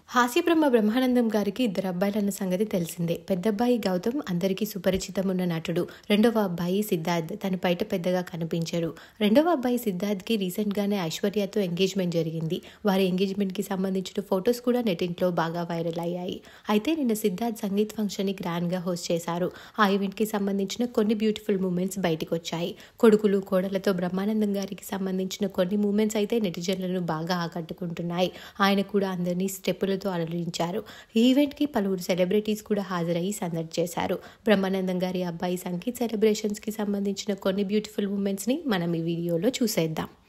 హాస్యబ్రహ్మ బ్రహ్మానందం గారికి ఇద్దరు అబ్బాయిలన్న సంగతి తెలిసిందే పెద్దబ్బాయి గౌతమ్ అందరికీ సుపరిచితం ఉన్న నటుడు రెండవ అబ్బాయి సిద్ధార్థ్ తన బయట పెద్దగా కనిపించరు రెండవ అబ్బాయి సిద్ధార్థ్కి రీసెంట్గానే ఐశ్వర్యతో ఎంగేజ్మెంట్ జరిగింది వారి ఎంగేజ్మెంట్కి సంబంధించిన ఫొటోస్ కూడా నెటింట్లో బాగా వైరల్ అయ్యాయి అయితే నిన్న సిద్ధార్థ్ సంగీత్ ఫంక్షన్ని గ్రాండ్గా హోస్ట్ చేశారు ఆ ఈవెంట్కి సంబంధించిన కొన్ని బ్యూటిఫుల్ మూమెంట్స్ బయటకు వచ్చాయి కొడుకులు కోడలతో బ్రహ్మానందం గారికి సంబంధించిన కొన్ని మూమెంట్స్ అయితే నెటిజన్లను బాగా ఆకట్టుకుంటున్నాయి ఆయన కూడా అందరినీ స్టెప్పులతో అలరించారు ఈ ఈవెంట్కి పలువురు సెలబ్రిటీస్ కూడా హాజరయ్యి సందడి చేశారు బ్రహ్మానందం గారి అబ్బాయి సంగీత్ సెలబ్రేషన్స్కి సంబంధించిన కొన్ని బ్యూటిఫుల్ మూమెంట్స్ని మనం ఈ వీడియోలో చూసేద్దాం